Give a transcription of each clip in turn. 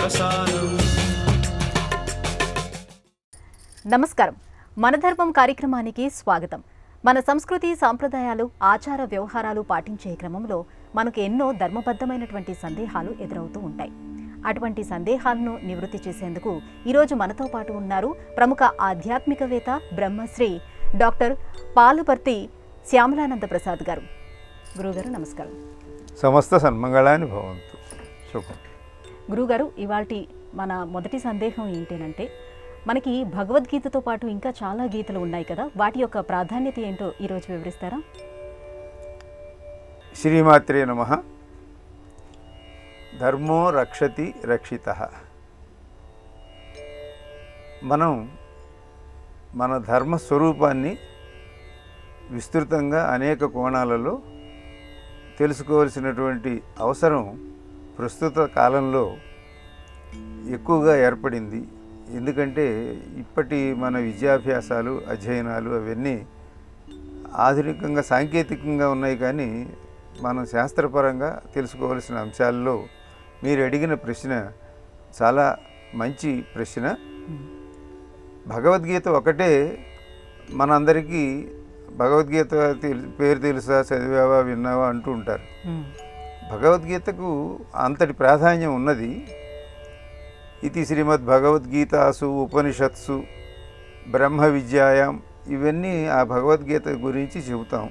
ప్రసాదం నమస్కారం మన ధర్మం కార్యక్రమానికి స్వాగతం మన సంస్కృతి సాంప్రదాయాలు ఆచార వ్యవహారాలు పాటించే క్రమంలో మనకు ఎన్నో ధర్మబద్ధమైనటువంటి సందేహాలు ఎదురవుతూ ఉంటాయి అటువంటి సందేహాలను నివృత్తి చేసేందుకు ఈరోజు మనతో పాటు ఉన్నారు ప్రముఖ ఆధ్యాత్మికవేత్త బ్రహ్మశ్రీ డాక్టర్ పాలుపర్తి శ్యామలానంద ప్రసాద్ గారు గురుగారు నమస్కారం సమస్త సన్మంగళాన్ని భవంతు శుభం గురుగారు ఇవాల్టి మన మొదటి సందేహం ఏంటంటే మనకి భగవద్గీతతో పాటు ఇంకా చాలా గీతలు ఉన్నాయి కదా వాటి యొక్క ప్రాధాన్యత ఏంటో ఈరోజు వివరిస్తారా శ్రీమాత్రే నమ ధర్మో రక్షతి రక్షిత మనం మన ధర్మ స్వరూపాన్ని విస్తృతంగా అనేక కోణాలలో తెలుసుకోవాల్సినటువంటి అవసరం ప్రస్తుత కాలంలో ఎక్కువగా ఏర్పడింది ఎందుకంటే ఇప్పటి మన విద్యాభ్యాసాలు అధ్యయనాలు అవన్నీ ఆధునికంగా సాంకేతికంగా ఉన్నాయి కానీ మనం శాస్త్రపరంగా తెలుసుకోవాల్సిన అంశాల్లో మీరు అడిగిన ప్రశ్న చాలా మంచి ప్రశ్న భగవద్గీత ఒకటే మనందరికీ భగవద్గీత తెలు- పేరు తెలుసా చదివావా విన్నావా అంటూ ఉంటారు భగవద్గీతకు అంతటి ప్రాధాన్యం ఉన్నది ఇది శ్రీమద్ భగవద్గీతాసు ఉపనిషత్సు బ్రహ్మ విద్యాయాం ఇవన్నీ ఆ భగవద్గీత గురించి చెబుతాం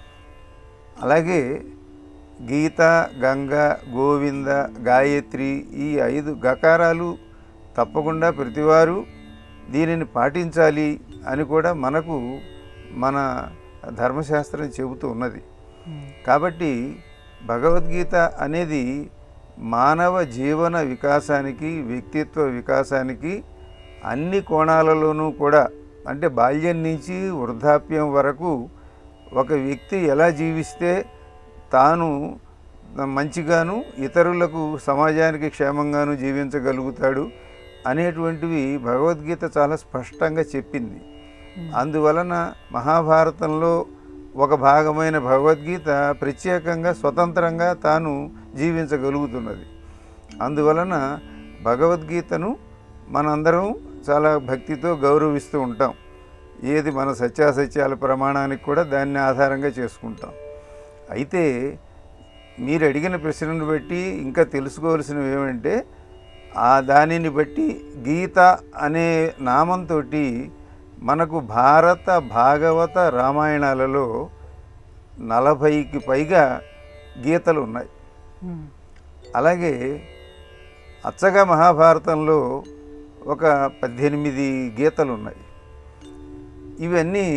అలాగే గీత గంగ గోవింద గాయత్రి ఈ ఐదు గకారాలు తప్పకుండా ప్రతివారు దీనిని పాటించాలి అని కూడా మనకు మన ధర్మశాస్త్రం చెబుతూ ఉన్నది కాబట్టి భగవద్గీత అనేది మానవ జీవన వికాసానికి వ్యక్తిత్వ వికాసానికి అన్ని కోణాలలోనూ కూడా అంటే బాల్యం నుంచి వృద్ధాప్యం వరకు ఒక వ్యక్తి ఎలా జీవిస్తే తాను మంచిగాను ఇతరులకు సమాజానికి క్షేమంగాను జీవించగలుగుతాడు అనేటువంటివి భగవద్గీత చాలా స్పష్టంగా చెప్పింది అందువలన మహాభారతంలో ఒక భాగమైన భగవద్గీత ప్రత్యేకంగా స్వతంత్రంగా తాను జీవించగలుగుతున్నది అందువలన భగవద్గీతను మనందరం చాలా భక్తితో గౌరవిస్తూ ఉంటాం ఏది మన సత్యాసత్యాల ప్రమాణానికి కూడా దాన్ని ఆధారంగా చేసుకుంటాం అయితే మీరు అడిగిన ప్రశ్నను బట్టి ఇంకా తెలుసుకోవాల్సినవి ఏమంటే ఆ దానిని బట్టి గీత అనే నామంతో మనకు భారత భాగవత రామాయణాలలో నలభైకి పైగా గీతలు ఉన్నాయి అలాగే అచ్చగా మహాభారతంలో ఒక పద్దెనిమిది గీతలు ఉన్నాయి ఇవన్నీ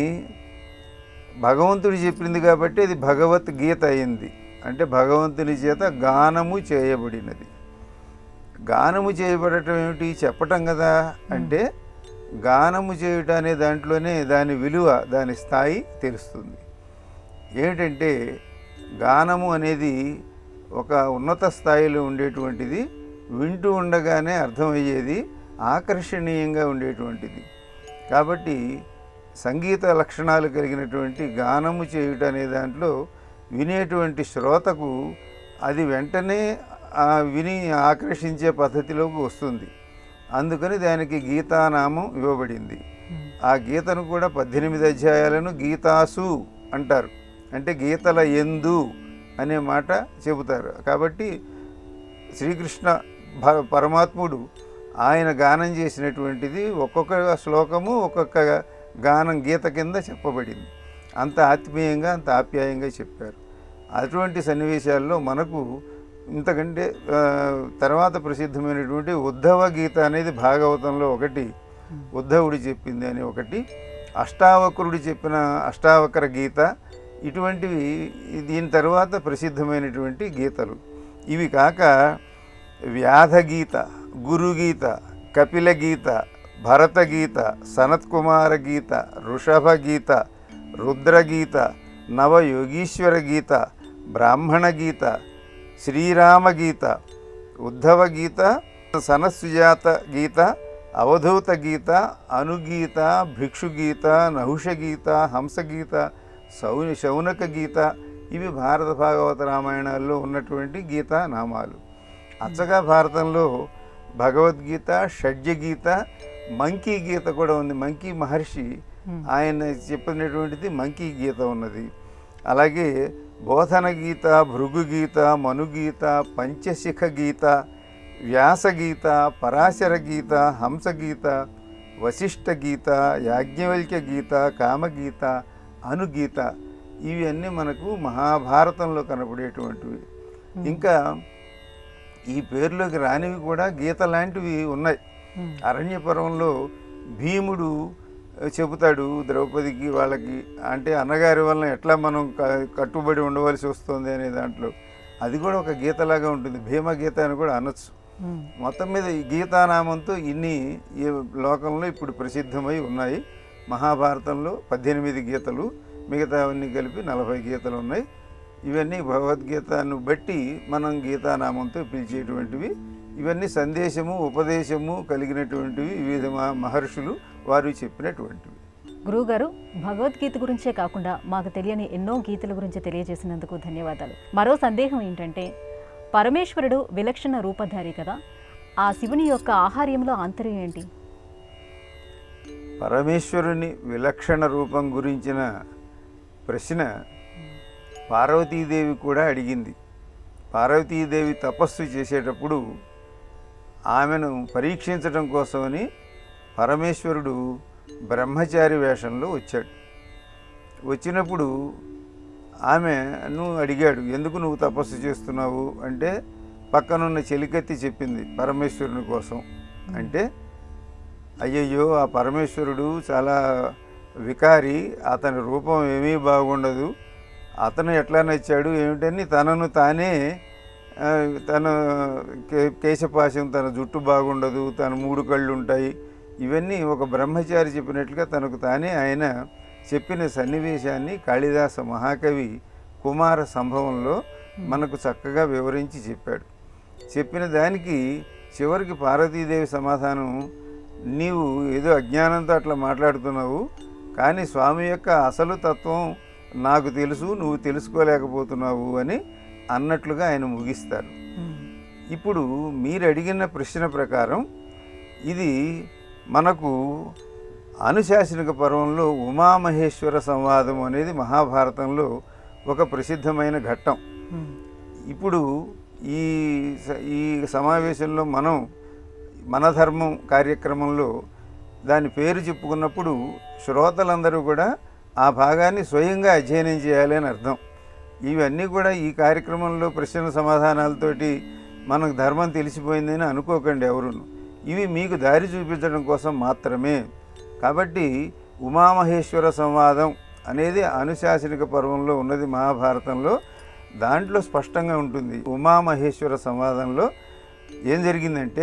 భగవంతుడు చెప్పింది కాబట్టి అది భగవద్గీత అయింది అంటే భగవంతుని చేత గానము చేయబడినది గానము చేయబడటం ఏమిటి చెప్పటం కదా అంటే గానము చేయుట అనే దాంట్లోనే దాని విలువ దాని స్థాయి తెలుస్తుంది ఏమిటంటే గానము అనేది ఒక ఉన్నత స్థాయిలో ఉండేటువంటిది వింటూ ఉండగానే అర్థమయ్యేది ఆకర్షణీయంగా ఉండేటువంటిది కాబట్టి సంగీత లక్షణాలు కలిగినటువంటి గానము చేయుట అనే దాంట్లో వినేటువంటి శ్రోతకు అది వెంటనే ఆ విని ఆకర్షించే పద్ధతిలోకి వస్తుంది అందుకని దానికి గీతానామం ఇవ్వబడింది ఆ గీతను కూడా పద్దెనిమిది అధ్యాయాలను గీతాసు అంటారు అంటే గీతల ఎందు అనే మాట చెబుతారు కాబట్టి శ్రీకృష్ణ భ- పరమాత్ముడు ఆయన గానం చేసినటువంటిది ఒక్కొక్క శ్లోకము ఒక్కొక్క గానం గీత కింద చెప్పబడింది అంత ఆత్మీయంగా అంత ఆప్యాయంగా చెప్పారు అటువంటి సన్నివేశాల్లో మనకు ఇంతకంటే ఆ, తర్వాత ప్రసిద్ధమైనటువంటి ఉద్ధవ గీత అనేది భాగవతంలో ఒకటి ఉద్ధవుడు చెప్పింది అని ఒకటి అష్టావక్రుడు చెప్పిన అష్టావక్ర గీత ఇటువంటివి దీని తర్వాత ప్రసిద్ధమైనటువంటి గీతలు ఇవి కాక వ్యాధగీత గురుగీత కపిల గీత భరత గీత సనత్కుమార గీత ఋషభ గీత రుద్రగీత నవయోగీశ్వర గీత బ్రాహ్మణ గీత శ్రీరామ గీత ఉద్ధవ గీత సనస్సుజాత గీత అవధూత గీత అనుగీత భిక్షుగీత నహుషగీత హంసగీత సౌ శౌనక గీత ఇవి భారత భాగవత రామాయణాల్లో ఉన్నటువంటి గీతా నామాలు అచ్చగా భారతంలో భగవద్గీత షడ్జగీత మంకీ గీత కూడా ఉంది మంకీ మహర్షి ఆయన చెప్పినటువంటిది మంకీ గీత ఉన్నది అలాగే బోధన గీత భృగు గీత మనుగీత పంచశిఖ గీత వ్యాసగీత పరాశర గీత హంసగీత వశిష్ఠ గీత యాజ్ఞవల్క్య గీత కామగీత అనుగీత ఇవన్నీ మనకు మహాభారతంలో కనపడేటువంటివి ఇంకా ఈ పేర్లోకి రానివి కూడా గీత లాంటివి ఉన్నాయి అరణ్య పర్వంలో భీముడు చెబుతాడు ద్రౌపదికి వాళ్ళకి అంటే అన్నగారి వలన ఎట్లా మనం క- కట్టుబడి ఉండవలసి వస్తుంది అనే దాంట్లో అది కూడా ఒక గీతలాగా ఉంటుంది భీమ గీత అని కూడా అనొచ్చు మొత్తం మీద ఈ గీతానామంతో ఇన్ని ఈ లోకంలో ఇప్పుడు ప్రసిద్ధమై ఉన్నాయి మహాభారతంలో పద్దెనిమిది గీతలు మిగతావన్నీ కలిపి నలభై గీతలు ఉన్నాయి ఇవన్నీ భగవద్గీతను బట్టి మనం గీతానామంతో పిలిచేటువంటివి ఇవన్నీ సందేశము ఉపదేశము కలిగినటువంటివి వివిధ మ- మహర్షులు వారు చెప్పినటువంటివి గురువుగారు భగవద్గీత గురించే కాకుండా మాకు తెలియని ఎన్నో గీతల గురించి తెలియజేసినందుకు ధన్యవాదాలు మరో సందేహం ఏంటంటే పరమేశ్వరుడు విలక్షణ రూపధారి కదా ఆ శివుని యొక్క ఆహార్యంలో ఆంతర్యం ఏంటి పరమేశ్వరుని విలక్షణ రూపం గురించిన ప్రశ్న పార్వతీదేవి కూడా అడిగింది పార్వతీదేవి తపస్సు చేసేటప్పుడు ఆమెను పరీక్షించడం కోసమని పరమేశ్వరుడు బ్రహ్మచారి వేషంలో వచ్చాడు వచ్చినప్పుడు ఆమెను అడిగాడు ఎందుకు నువ్వు తపస్సు చేస్తున్నావు అంటే పక్కనున్న చెలికత్తి చెప్పింది పరమేశ్వరుని కోసం అంటే అయ్యయ్యో ఆ పరమేశ్వరుడు చాలా వికారి అతని రూపం ఏమీ బాగుండదు అతను ఎట్లా నచ్చాడు ఏమిటని తనను తానే ఆ, తన కే- కేశపాశం తన జుట్టు బాగుండదు తన మూడు కళ్ళు ఉంటాయి ఇవన్నీ ఒక బ్రహ్మచారి చెప్పినట్లుగా తనకు తానే ఆయన చెప్పిన సన్నివేశాన్ని కాళిదాస మహాకవి కుమార సంభవంలో మనకు చక్కగా వివరించి చెప్పాడు చెప్పిన దానికి చివరికి పార్వతీదేవి సమాధానం నీవు ఏదో అజ్ఞానంతో అట్లా మాట్లాడుతున్నావు కానీ స్వామి యొక్క అసలు తత్వం నాకు తెలుసు నువ్వు తెలుసుకోలేకపోతున్నావు అని అన్నట్లుగా ఆయన ముగిస్తారు ఇప్పుడు మీరు అడిగిన ప్రశ్న ప్రకారం ఇది మనకు అనుశాసనిక పర్వంలో ఉమామహేశ్వర సంవాదం అనేది మహాభారతంలో ఒక ప్రసిద్ధమైన ఘట్టం ఇప్పుడు ఈ స- ఈ సమావేశంలో మనం మన ధర్మం కార్యక్రమంలో దాని పేరు చెప్పుకున్నప్పుడు శ్రోతలందరూ కూడా ఆ భాగాన్ని స్వయంగా అధ్యయనం చేయాలి అని అర్థం ఇవన్నీ కూడా ఈ కార్యక్రమంలో ప్రశ్న సమాధానాలతోటి మనకు ధర్మం తెలిసిపోయిందని అనుకోకండి ఎవరును ఇవి మీకు దారి చూపించడం కోసం మాత్రమే కాబట్టి ఉమామహేశ్వర సంవాదం అనేది అనుశాసనిక పర్వంలో ఉన్నది మహాభారతంలో దాంట్లో స్పష్టంగా ఉంటుంది ఉమామహేశ్వర సంవాదంలో ఏం జరిగిందంటే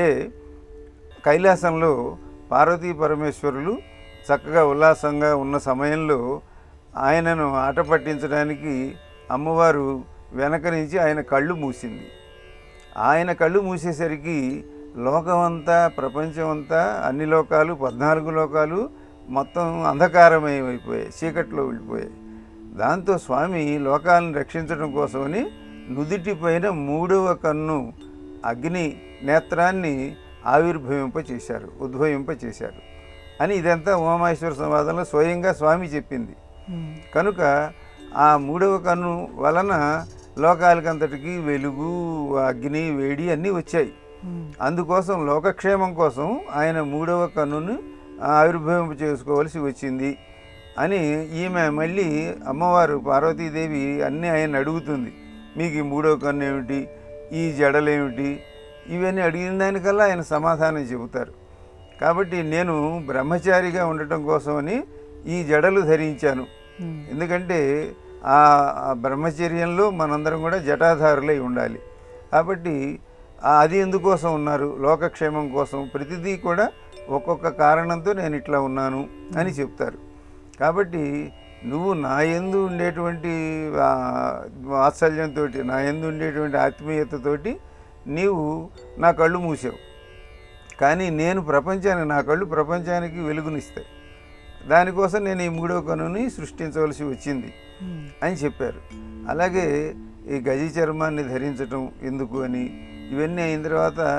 కైలాసంలో పార్వతీ పరమేశ్వరులు చక్కగా ఉల్లాసంగా ఉన్న సమయంలో ఆయనను ఆట పట్టించడానికి అమ్మవారు వెనక నుంచి ఆయన కళ్ళు మూసింది ఆయన కళ్ళు మూసేసరికి లోకమంతా ప్రపంచమంతా అన్ని లోకాలు పద్నాలుగు లోకాలు మొత్తం అంధకారమయమైపోయాయి చీకట్లో వెళ్ళిపోయాయి దాంతో స్వామి లోకాలను రక్షించడం కోసమని నుదిటిపైన మూడవ కన్ను అగ్ని నేత్రాన్ని ఆవిర్భవింపచేశారు ఉద్భవింపచేశారు అని ఇదంతా ఉమామహేశ్వర సంవాదంలో స్వయంగా స్వామి చెప్పింది కనుక ఆ మూడవ కన్ను వలన లోకాలకంతటికి వెలుగు అగ్ని వేడి అన్నీ వచ్చాయి అందుకోసం లోకక్షేమం కోసం ఆయన మూడవ కన్నును ఆవిర్భవింప చేసుకోవలసి వచ్చింది అని ఈమె మళ్ళీ అమ్మవారు పార్వతీదేవి అన్నీ ఆయన అడుగుతుంది మీకు ఈ మూడవ కన్ను ఏమిటి ఈ జడలేమిటి ఇవన్నీ అడిగిన దానికల్లా ఆయన సమాధానం చెబుతారు కాబట్టి నేను బ్రహ్మచారిగా ఉండటం కోసమని ఈ జడలు ధరించాను ఎందుకంటే ఆ ఆ బ్రహ్మచర్యంలో మనందరం కూడా జటాధారులై ఉండాలి కాబట్టి ఆ అది ఎందుకోసం ఉన్నారు లోకక్షేమం కోసం ప్రతిదీ కూడా ఒక్కొక్క కారణంతో నేను ఇట్లా ఉన్నాను అని చెప్తారు కాబట్టి నువ్వు నా ఎందు ఉండేటువంటి ఆ, వాత్సల్యంతో నా ఎందు ఉండేటువంటి ఆత్మీయతతోటి నీవు నా కళ్ళు మూసావు కానీ నేను ప్రపంచానికి నా కళ్ళు ప్రపంచానికి వెలుగునిస్తాయి దానికోసం నేను ఈ మూడో కనుని సృష్టించవలసి వచ్చింది అని చెప్పారు అలాగే ఈ గజి చర్మాన్ని ధరించటం ఎందుకు అని ఇవన్నీ అయిన తర్వాత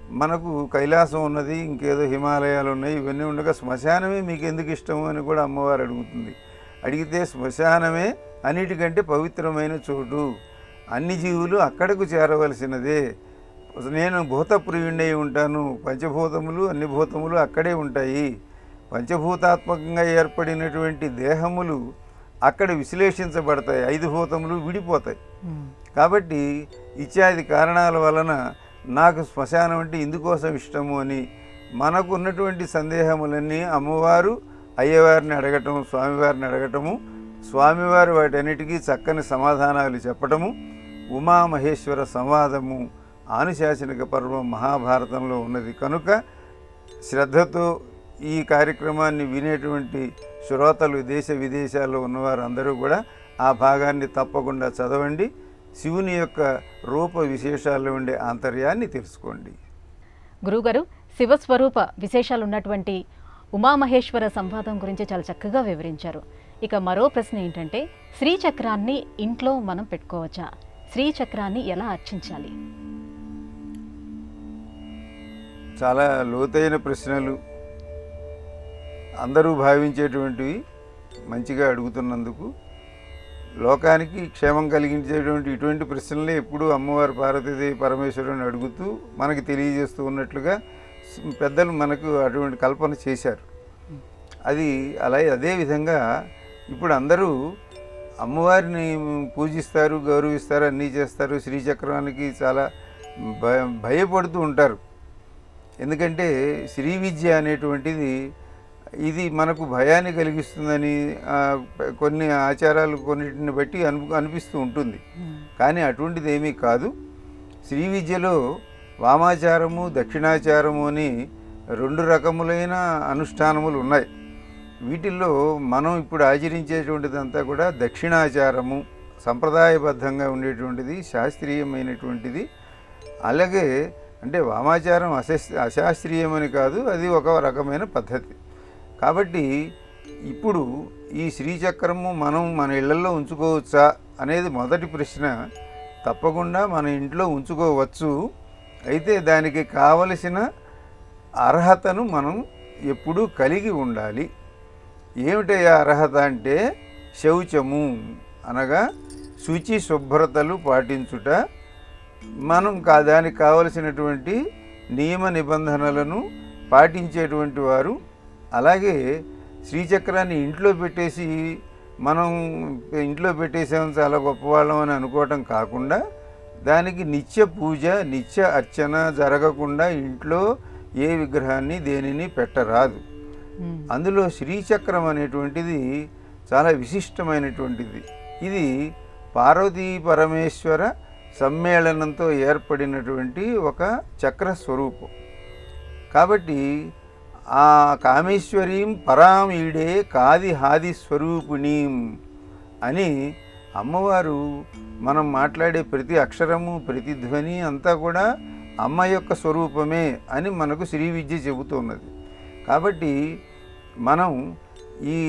మనకు కైలాసం ఉన్నది ఇంకేదో హిమాలయాలు ఉన్నాయి ఇవన్నీ ఉండగా శ్మశానమే మీకు ఎందుకు ఇష్టము అని కూడా అమ్మవారు అడుగుతుంది అడిగితే శ్మశానమే అన్నిటికంటే పవిత్రమైన చోటు అన్ని జీవులు అక్కడకు చేరవలసినదే నేను భూతప్రియుణ్ణి ఉంటాను పంచభూతములు అన్ని భూతములు అక్కడే ఉంటాయి పంచభూతాత్మకంగా ఏర్పడినటువంటి దేహములు అక్కడ విశ్లేషించబడతాయి ఐదు భూతములు విడిపోతాయి ఉమ్, కాబట్టి ఇత్యాది కారణాల వలన నాకు శ్మశానం అంటే ఇందుకోసం ఇష్టము అని మనకు ఉన్నటువంటి సందేహములన్నీ అమ్మవారు అయ్యవారిని అడగటం స్వామివారిని అడగటము స్వామివారు వాటన్నిటికీ చక్కని సమాధానాలు చెప్పటము ఉమామహేశ్వర సంవాదము ఆనుశాసనిక పర్వం మహాభారతంలో ఉన్నది కనుక శ్రద్ధతో ఈ కార్యక్రమాన్ని వినేటువంటి శ్రోతలు దేశ విదేశాల్లో ఉన్నవారు అందరూ కూడా ఆ భాగాన్ని తప్పకుండా చదవండి శివుని యొక్క రూప విశేషాల్లో ఉండే ఆంతర్యాన్ని తెలుసుకోండి గురువుగారు శివస్వరూప విశేషాలు ఉన్నటువంటి ఉమామహేశ్వర సంవాదం గురించి చాలా చక్కగా వివరించారు ఇక మరో ప్రశ్న ఏంటంటే శ్రీచక్రాన్ని ఇంట్లో మనం పెట్టుకోవచ్చా శ్రీచక్రాన్ని ఎలా అర్చించాలి చాలా లోతైన ప్రశ్నలు అందరూ భావించేటువంటివి మంచిగా అడుగుతున్నందుకు లోకానికి క్షేమం కలిగించేటువంటి ఇటువంటి ప్రశ్నలే ఎప్పుడూ అమ్మవారు పార్వతీదేవి పరమేశ్వరుని అడుగుతూ మనకి తెలియజేస్తూ ఉన్నట్లుగా స్- పెద్దలు మనకు అటువంటి కల్పన చేశారు అది అలా అదే విధంగా ఇప్పుడు అందరూ అమ్మవారిని పూజిస్తారు గౌరవిస్తారు అన్నీ చేస్తారు శ్రీచక్రానికి చాలా భయ భయపడుతూ ఉంటారు ఎందుకంటే శ్రీ విద్య అనేటువంటిది ఇది మనకు భయాన్ని కలిగిస్తుందని ఆ, కొన్ని ఆచారాలు కొన్నిటిని బట్టి అను అనిపిస్తూ ఉంటుంది కానీ అటువంటిది ఏమీ కాదు శ్రీ విద్యలో వామాచారము దక్షిణాచారము అని రెండు రకములైన అనుష్ఠానములు ఉన్నాయి వీటిల్లో మనం ఇప్పుడు ఆచరించేటువంటిదంతా కూడా దక్షిణాచారము సంప్రదాయబద్ధంగా ఉండేటువంటిది శాస్త్రీయమైనటువంటిది అలాగే అంటే వామాచారం అశస్ అశాస్త్రీయమని కాదు అది ఒక రకమైన పద్ధతి కాబట్టి ఇప్పుడు ఈ శ్రీచక్రము మనం మన ఇళ్లలో ఉంచుకోవచ్చా అనేది మొదటి ప్రశ్న తప్పకుండా మన ఇంట్లో ఉంచుకోవచ్చు అయితే దానికి కావలసిన అర్హతను మనం ఎప్పుడూ కలిగి ఉండాలి ఏమిటయ్యా అర్హత అంటే శౌచము అనగా శుచి శుభ్రతలు పాటించుట మనం కా దానికి కావలసినటువంటి నియమ నిబంధనలను పాటించేటువంటి వారు అలాగే శ్రీచక్రాన్ని ఇంట్లో పెట్టేసి మనం ఇంట్లో పెట్టేసాం చాలా గొప్పవాళ్ళం అని అనుకోవటం కాకుండా దానికి నిత్య పూజ నిత్య అర్చన జరగకుండా ఇంట్లో ఏ విగ్రహాన్ని దేనిని పెట్టరాదు ఉమ్, అందులో శ్రీచక్రం అనేటువంటిది చాలా విశిష్టమైనటువంటిది ఇది పార్వతీ పరమేశ్వర సమ్మేళనంతో ఏర్పడినటువంటి ఒక చక్ర స్వరూపం కాబట్టి ఆ కామేశ్వరీం పరామీడే కాది హాది స్వరూపిణీం అని అమ్మవారు మనం మాట్లాడే ప్రతి అక్షరము ప్రతి ధ్వని అంతా కూడా అమ్మ యొక్క స్వరూపమే అని మనకు శ్రీ విద్య చెబుతున్నది కాబట్టి మనం ఈ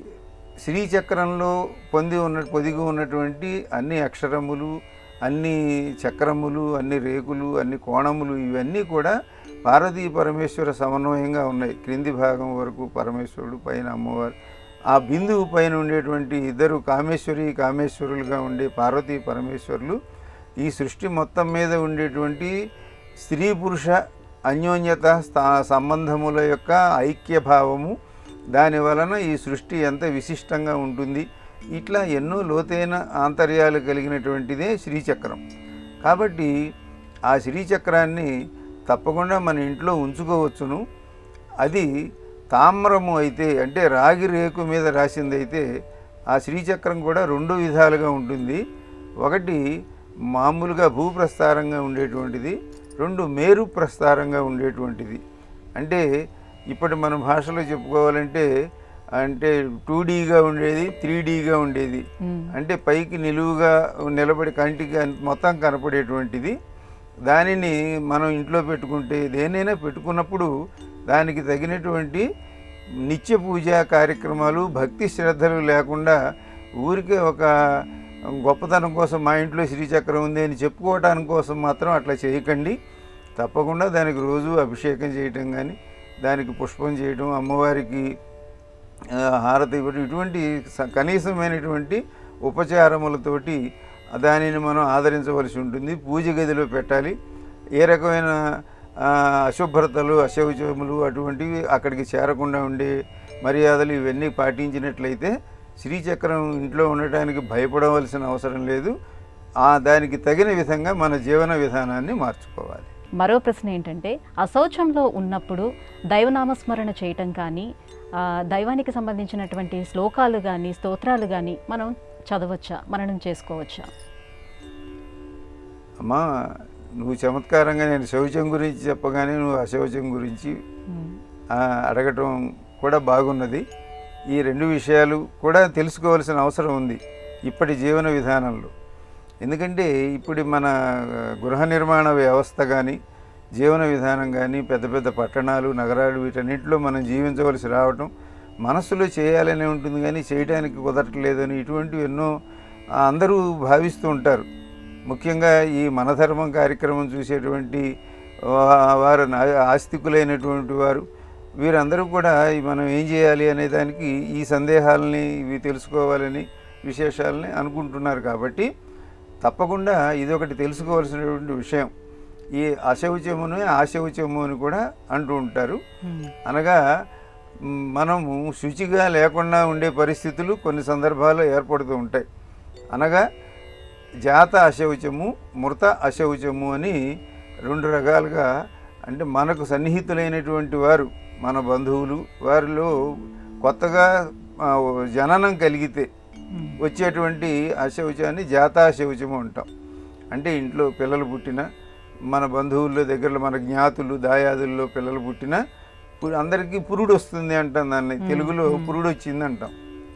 శ్రీచక్రంలో పొంది ఉన్న పొదిగి ఉన్నటువంటి అన్ని అక్షరములు అన్ని చక్రములు అన్ని రేకులు అన్ని కోణములు ఇవన్నీ కూడా పార్వతీ పరమేశ్వర సమన్వయంగా ఉన్నాయి క్రింది భాగం వరకు పరమేశ్వరుడు పైన అమ్మవారు ఆ బిందువు పైన ఉండేటువంటి ఇద్దరు కామేశ్వరి కామేశ్వరులుగా ఉండే పార్వతీ పరమేశ్వరులు ఈ సృష్టి మొత్తం మీద ఉండేటువంటి స్త్రీ పురుష అన్యోన్యత స్థా సంబంధముల యొక్క ఐక్యభావము దాని వలన ఈ సృష్టి ఎంత విశిష్టంగా ఉంటుంది ఇట్లా ఎన్నో లోతైన ఆంతర్యాలు కలిగినటువంటిదే శ్రీచక్రం కాబట్టి ఆ శ్రీచక్రాన్ని తప్పకుండా మన ఇంట్లో ఉంచుకోవచ్చును అది తామ్రము అయితే అంటే రాగి రేకు మీద రాసిందైతే ఆ శ్రీచక్రం కూడా రెండు విధాలుగా ఉంటుంది ఒకటి మామూలుగా భూప్రస్తారంగా ఉండేటువంటిది రెండు మేరు ప్రస్తారంగా ఉండేటువంటిది అంటే ఇప్పటి మన భాషలో చెప్పుకోవాలంటే అంటే టూ డీగా ఉండేది త్రీ డీగా ఉండేది ఉమ్, అంటే పైకి నిలువుగా నిలబడి కంటికి అన్- మొత్తం కనపడేటువంటిది దానిని మనం ఇంట్లో పెట్టుకుంటే దేనైనా పెట్టుకున్నప్పుడు దానికి తగినటువంటి నిత్య పూజా కార్యక్రమాలు భక్తి శ్రద్ధలు లేకుండా ఊరికే ఒక గొప్పతనం కోసం మా ఇంట్లో శ్రీచక్రం ఉంది అని చెప్పుకోవటానికి కోసం మాత్రం అట్లా చేయకండి తప్పకుండా దానికి రోజు అభిషేకం చేయటం కానీ దానికి పుష్పం చేయటం అమ్మవారికి ఆ, హారతి ఇవ్వడం ఇటువంటి స- కనీసమైనటువంటి ఉపచారములతోటి దానిని మనం ఆదరించవలసి ఉంటుంది పూజ గదిలో పెట్టాలి ఏ రకమైన ఆ, అశుభ్రతలు అశౌచములు అటువంటివి అక్కడికి చేరకుండా ఉండే మర్యాదలు ఇవన్నీ పాటించినట్లయితే శ్రీచక్రం ఇంట్లో ఉండటానికి భయపడవలసిన అవసరం లేదు ఆ దానికి తగిన విధంగా మన జీవన విధానాన్ని మార్చుకోవాలి మరో ప్రశ్న ఏంటంటే అశౌచంలో ఉన్నప్పుడు దైవనామస్మరణ చేయటం కానీ ఆ, దైవానికి సంబంధించినటువంటి శ్లోకాలు కానీ స్తోత్రాలు కానీ మనం చదవచ్చా మననం చేసుకోవచ్చా అమ్మా నువ్వు చమత్కారంగా నేను శౌచం గురించి చెప్పగానే నువ్వు అశౌచం గురించి ఆ, అడగటం కూడా బాగున్నది ఈ రెండు విషయాలు కూడా తెలుసుకోవాల్సిన అవసరం ఉంది ఇప్పటి జీవన విధానంలో ఎందుకంటే ఇప్పుడు మన ఆ, గృహ నిర్మాణ వ్యవస్థ కానీ జీవన విధానం కానీ పెద్ద పెద్ద పట్టణాలు నగరాలు వీటన్నిటిలో మనం జీవించవలసి రావటం మనస్సులో చేయాలనే ఉంటుంది కానీ చేయడానికి కుదరట్లేదని ఇటువంటివి ఎన్నో ఆ, అందరూ భావిస్తూ ఉంటారు ముఖ్యంగా ఈ మనధర్మం కార్యక్రమం చూసేటువంటి వా- వారు నా- ఆస్తికులైనటువంటి వారు వీరందరూ కూడా ఈ మనం ఏం చేయాలి అనే దానికి ఈ సందేహాలని ఇవి తెలుసుకోవాలని విశేషాలని అనుకుంటున్నారు కాబట్టి తప్పకుండా ఇది ఒకటి తెలుసుకోవాల్సినటువంటి విషయం ఈ అశౌచమును ఆశౌచము అని కూడా అంటూ ఉంటారు అనగా మ్, మనము శుచిగా లేకుండా ఉండే పరిస్థితులు కొన్ని సందర్భాల్లో ఏర్పడుతూ ఉంటాయి అనగా జాత అశౌచము మృత అశౌచము అని రెండు రకాలుగా అంటే మనకు సన్నిహితులైనటువంటి వారు మన బంధువులు వారిలో కొత్తగా ఆ, జననం కలిగితే వచ్చేటువంటి అశౌచాన్ని జాతాశౌచము అంటాం అంటే ఇంట్లో పిల్లలు పుట్టిన మన బంధువుల్లో దగ్గరలో మన జ్ఞాతులు దాయాదుల్లో పిల్లలు పుట్టిన పు- అందరికీ పురుడు వస్తుంది అంటాం దాన్ని తెలుగులో పురుడు వచ్చింది అంటాం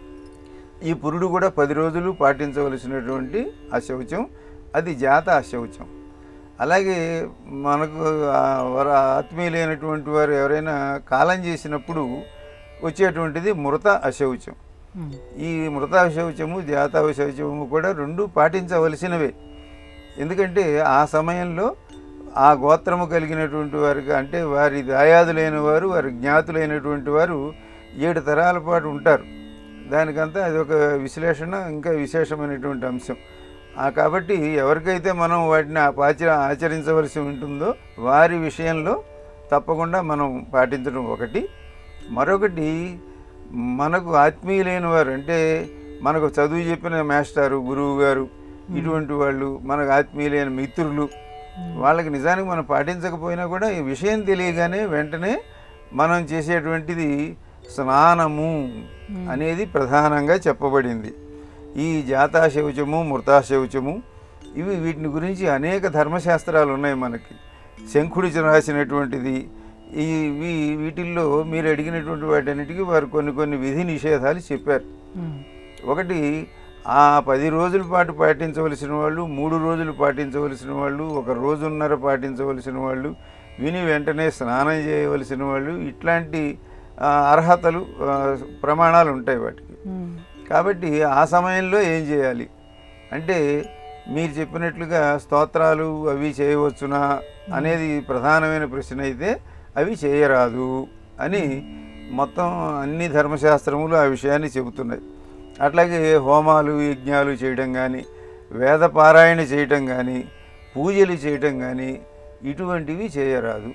ఈ పురుడు కూడా పది రోజులు పాటించవలసినటువంటి అశౌచం అది జాత అశౌచం అలాగే మనకు ఆ వారు ఆత్మీయులైనటువంటి వారు ఎవరైనా కాలం చేసినప్పుడు వచ్చేటువంటిది మృత అశౌచం ఈ మృత శౌచము జాత శౌచము కూడా రెండు పాటించవలసినవే ఎందుకంటే ఆ సమయంలో ఆ గోత్రము కలిగినటువంటి వారికి అంటే వారి దాయాదులైన వారు వారి జ్ఞాతులైనటువంటి వారు ఏడు తరాల పాటు ఉంటారు దానికంతా అది ఒక విశ్లేషణ ఇంకా విశేషమైనటువంటి అంశం ఆ కాబట్టి ఎవరికైతే మనం వాటిని ఆచ ఆచరించవలసి ఉంటుందో వారి విషయంలో తప్పకుండా మనం పాటించడం ఒకటి మరొకటి మనకు ఆత్మీయులైన వారు అంటే మనకు చదువు చెప్పిన మాస్టారు గురువు గారు ఇటువంటి వాళ్ళు మనకు ఆత్మీయులైన మిత్రులు వాళ్ళకి నిజానికి మనం పాటించకపోయినా కూడా ఈ విషయం తెలియగానే వెంటనే మనం చేసేటువంటిది స్నానము అనేది ప్రధానంగా చెప్పబడింది ఈ జాతాశౌచము మృతాశౌచము ఇవి వీటిని గురించి అనేక ధర్మశాస్త్రాలు ఉన్నాయి మనకి శంఖుడి రాసినటువంటిది ఈ వీ వీటిల్లో మీరు అడిగినటువంటి వాటన్నిటికీ వారు కొన్ని కొన్ని విధి నిషేధాలు చెప్పారు ఒకటి ఆ పది రోజుల పాటు పాటించవలసిన వాళ్ళు మూడు రోజులు పాటించవలసిన వాళ్ళు ఒక రోజున్నర పాటించవలసిన వాళ్ళు విని వెంటనే స్నానం చేయవలసిన వాళ్ళు ఇట్లాంటి ఆ, అర్హతలు ఆ, ప్రమాణాలు ఉంటాయి వాటికి కాబట్టి ఆ సమయంలో ఏం చేయాలి అంటే మీరు చెప్పినట్లుగా స్తోత్రాలు అవి చేయవచ్చునా అనేది ప్రధానమైన ప్రశ్న అయితే అవి చేయరాదు అని మొత్తం అన్ని ధర్మశాస్త్రములు ఆ విషయాన్ని చెబుతున్నాయి అట్లాగే హోమాలు యజ్ఞాలు చేయడం కానీ వేద పారాయణ చేయటం కానీ పూజలు చేయటం కానీ ఇటువంటివి చేయరాదు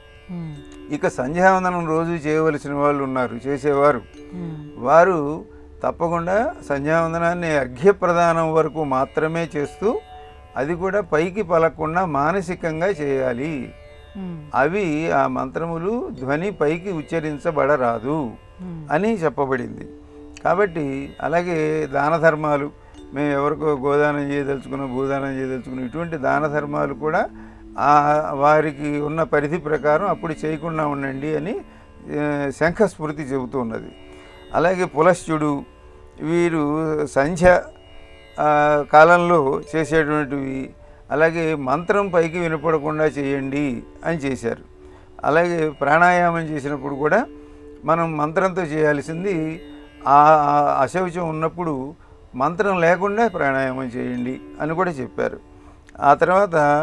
ఇక సంధ్యావందనం రోజు చేయవలసిన వాళ్ళు ఉన్నారు చేసేవారు వారు తప్పకుండా సంధ్యావందనాన్ని అర్ఘ్యప్రదానం వరకు మాత్రమే చేస్తూ అది కూడా పైకి పలకుండా మానసికంగా చేయాలి అవి ఆ మంత్రములు ధ్వని పైకి ఉచ్చరించబడరాదు అని చెప్పబడింది కాబట్టి అలాగే దాన ధర్మాలు మేము ఎవరికో గోదానం చేయదలుచుకున్న భూదానం చేయదలుచుకున్న ఇటువంటి దాన ధర్మాలు కూడా ఆ వారికి ఉన్న పరిధి ప్రకారం అప్పుడు చేయకుండా ఉండండి అని ఆ, శంఖస్మృతి చెబుతూ ఉన్నది అలాగే పులశ్చుడు వీరు సంధ్య ఆ, కాలంలో చేసేటువంటివి అలాగే మంత్రం పైకి వినపడకుండా చేయండి అని చేశారు అలాగే ప్రాణాయామం చేసినప్పుడు కూడా మనం మంత్రంతో చేయాల్సింది ఆ ఆ అశౌచం ఉన్నప్పుడు మంత్రం లేకుండా ప్రాణాయామం చేయండి అని కూడా చెప్పారు ఆ తర్వాత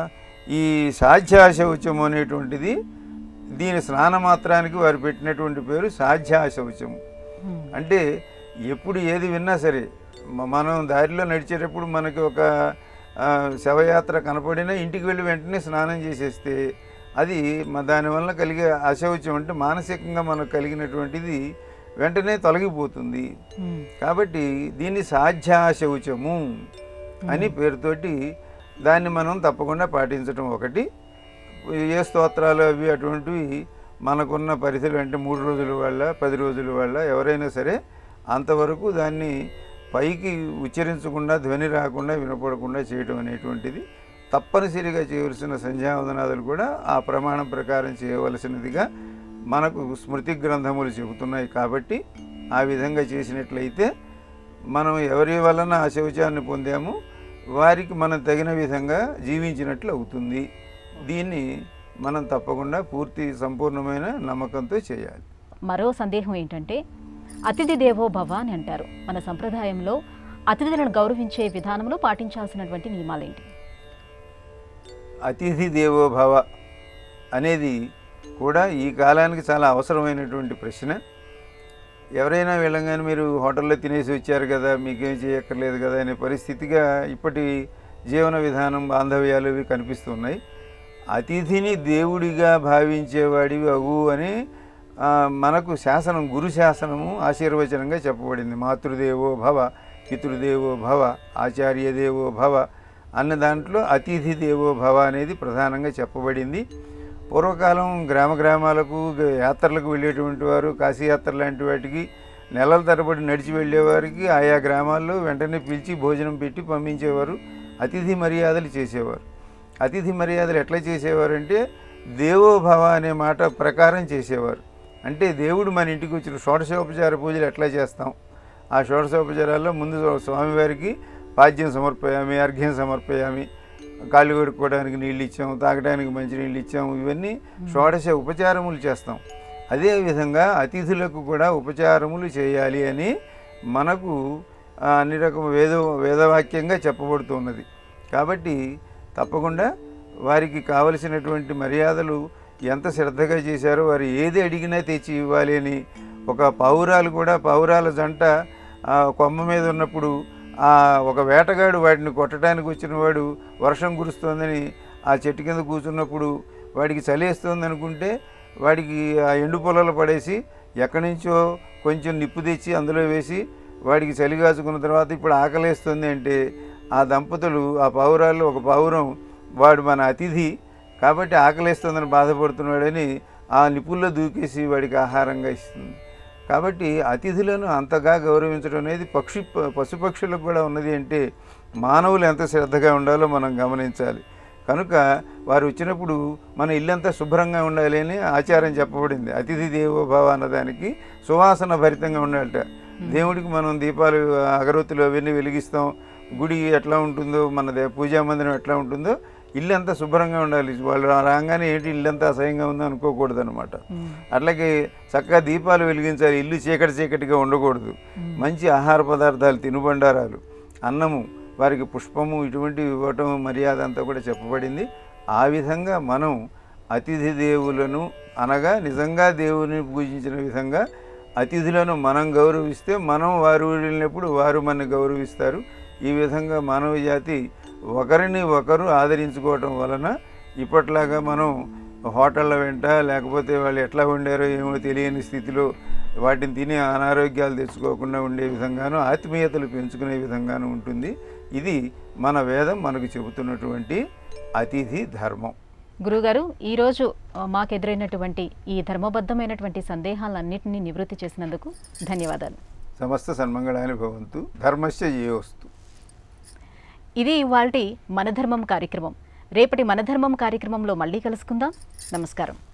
ఈ సాధ్యాశౌచము అనేటువంటిది దీని స్నానమాత్రానికి వారు పెట్టినటువంటి పేరు సాధ్యాశౌచము ఉమ్, అంటే ఎప్పుడు ఏది విన్నా సరే మ- మనం దారిలో నడిచేటప్పుడు మనకి ఒక ఆ, శవయాత్ర కనపడినా ఇంటికి వెళ్ళి వెంటనే స్నానం చేసేస్తే అది మ- దానివల్ల కలిగే అశౌచం అంటే మానసికంగా మనకు కలిగినటువంటిది వెంటనే తొలగిపోతుంది ఉమ్, కాబట్టి దీన్ని సాధ్యాశౌచము అని పేరుతోటి దాన్ని మనం తప్పకుండా పాటించడం ఒకటి ఏ స్తోత్రాలు అవి అటువంటివి మనకున్న పరిధిలో అంటే మూడు రోజుల వల్ల పది రోజుల వల్ల ఎవరైనా సరే అంతవరకు దాన్ని పైకి ఉచ్చరించకుండా ధ్వని రాకుండా వినపడకుండా చేయడం అనేటువంటిది తప్పనిసరిగా చేయవలసిన సంధ్యావందనాదులు కూడా ఆ ప్రమాణం ప్రకారం చేయవలసినదిగా మనకు స్మృతి గ్రంథములు చెబుతున్నాయి కాబట్టి ఆ విధంగా చేసినట్లయితే మనం ఎవరి వలన ఆ శౌచాన్ని పొందామో వారికి మనం తగిన విధంగా జీవించినట్లు అవుతుంది దీన్ని మనం తప్పకుండా పూర్తి సంపూర్ణమైన నమ్మకంతో చేయాలి మరో సందేహం ఏంటంటే అతిథి దేవో భవ అని అంటారు మన సంప్రదాయంలో అతిథులను గౌరవించే విధానంలో పాటించాల్సినటువంటి నియమాలేంటి అతిథి దేవో భవ అనేది కూడా ఈ కాలానికి చాలా అవసరమైనటువంటి ప్రశ్న ఎవరైనా వెళ్ళంగానే మీరు హోటల్లో తినేసి వచ్చారు కదా మీకేం చేయక్కర్లేదు కదా అనే పరిస్థితిగా ఇప్పటి జీవన విధానం బాంధవ్యాలు ఇవి కనిపిస్తున్నాయి అతిథిని దేవుడిగా భావించేవాడివి అవు అని ఆ, మనకు శాసనం గురు శాసనము ఆశీర్వచనంగా చెప్పబడింది మాతృదేవో భవ పితృదేవో భవ ఆచార్యదేవో భవ అన్న దాంట్లో అతిథి దేవో భవ అనేది ప్రధానంగా చెప్పబడింది పూర్వకాలం గ్రామ గ్రామాలకు గ- యాత్రలకు వెళ్ళేటువంటి వారు కాశీయాత్ర లాంటి వాటికి నెలల తరబడి నడిచి వెళ్ళేవారికి ఆయా గ్రామాల్లో వెంటనే పిలిచి భోజనం పెట్టి పంపించేవారు అతిథి మర్యాదలు చేసేవారు అతిథి మర్యాదలు ఎట్లా చేసేవారు అంటే దేవోభవ అనే మాట ప్రకారం చేసేవారు అంటే దేవుడు మన ఇంటికి వచ్చిన షోడశోపచార పూజలు ఎట్లా చేస్తాం ఆ షోడశోపచారాల్లో ముందు స్వామివారికి పాద్యం సమర్పయామి అర్ఘ్యం సమర్పయామి కాళ్ళు కడుక్కోవడానికి నీళ్ళు ఇచ్చాం తాగడానికి మంచి నీళ్ళు ఇచ్చాం ఇవన్నీ షోడశ ఉపచారములు చేస్తాం అదేవిధంగా అతిథులకు కూడా ఉపచారములు చేయాలి అని మనకు ఆ, అన్ని రకం వేద వేదవాక్యంగా చెప్పబడుతున్నది కాబట్టి తప్పకుండా వారికి కావలసినటువంటి మర్యాదలు ఎంత శ్రద్ధగా చేశారో వారు ఏది అడిగినా తెచ్చి ఇవ్వాలి అని ఒక పావురాలు కూడా పావురాల జంట ఆ, కొమ్మ మీద ఉన్నప్పుడు ఆ ఒక వేటగాడు వాటిని కొట్టడానికి వచ్చిన వాడు వర్షం కురుస్తోందని ఆ చెట్టు కింద కూర్చున్నప్పుడు వాడికి చలేస్తుంది అనుకుంటే వాడికి ఆ ఎండు పొలాలు పడేసి ఎక్కడి నుంచో కొంచెం నిప్పు తెచ్చి అందులో వేసి వాడికి చలి కాచుకున్న తర్వాత ఇప్పుడు ఆకలేస్తుంది అంటే ఆ దంపతులు ఆ పావురాల్లో ఒక పావురం వాడు మన అతిథి కాబట్టి ఆకలేస్తుందని బాధపడుతున్నాడని ఆ నిపుల్లో దూకేసి వాడికి ఆహారంగా ఇస్తుంది కాబట్టి అతిథులను అంతగా గౌరవించడం అనేది పక్షి ప- పశుపక్షులకు కూడా ఉన్నది అంటే మానవులు ఎంత శ్రద్ధగా ఉండాలో మనం గమనించాలి కనుక వారు వచ్చినప్పుడు మన ఇల్లంతా శుభ్రంగా ఉండాలి అని ఆచారం చెప్పబడింది అతిథి దేవోభావ అన్నదానికి సువాసన భరితంగా ఉండాలట దేవుడికి మనం దీపాలు అగరొత్తులు అవన్నీ వెలిగిస్తాం గుడి ఎట్లా ఉంటుందో మన దే- పూజా మందిరం ఎట్లా ఉంటుందో ఇల్లంతా శుభ్రంగా ఉండాలి వాళ్ళు రాగానే ఏంటి ఇల్లంతా అసహ్యంగా ఉందో అనుకోకూడదు అనమాట అట్లాగే చక్కగా దీపాలు వెలిగించాలి ఇల్లు చీకటి చీకటిగా ఉండకూడదు మంచి ఆహార పదార్థాలు తినుబండారాలు అన్నము వారికి పుష్పము ఇటువంటివి ఇవ్వటం మర్యాద అంతా కూడా చెప్పబడింది ఆ విధంగా మనం అతిథి దేవులను అనగా నిజంగా దేవుని పూజించిన విధంగా అతిథులను మనం గౌరవిస్తే మనం వారు వెళ్ళినప్పుడు వారు మనని గౌరవిస్తారు ఈ విధంగా మానవ జాతి ఒకరిని ఒకరు ఆదరించుకోవటం వలన ఇప్పట్లాగా మనం హోటళ్ళ వెంట లేకపోతే వాళ్ళు ఎట్లా వండారో ఏమో తెలియని స్థితిలో వాటిని తిని అనారోగ్యాలు తెచ్చుకోకుండా ఉండే విధంగాను ఆత్మీయతలు పెంచుకునే విధంగాను ఉంటుంది ఇది మన వేదం మనకు చెబుతున్నటువంటి అతిథి ధర్మం గురుగారు ఈరోజు ఆ, మాకు ఎదురైనటువంటి ఈ ధర్మబద్ధమైనటువంటి సందేహాలన్నింటినీ నివృత్తి చేసినందుకు ధన్యవాదాలు సమస్త సన్మంగళాన్ని భవంతు ధర్మస్య ఏవస్తు ఇది ఇవాల్టి మన ధర్మం కార్యక్రమం రేపటి మన ధర్మం కార్యక్రమంలో మళ్ళీ కలుసుకుందాం నమస్కారం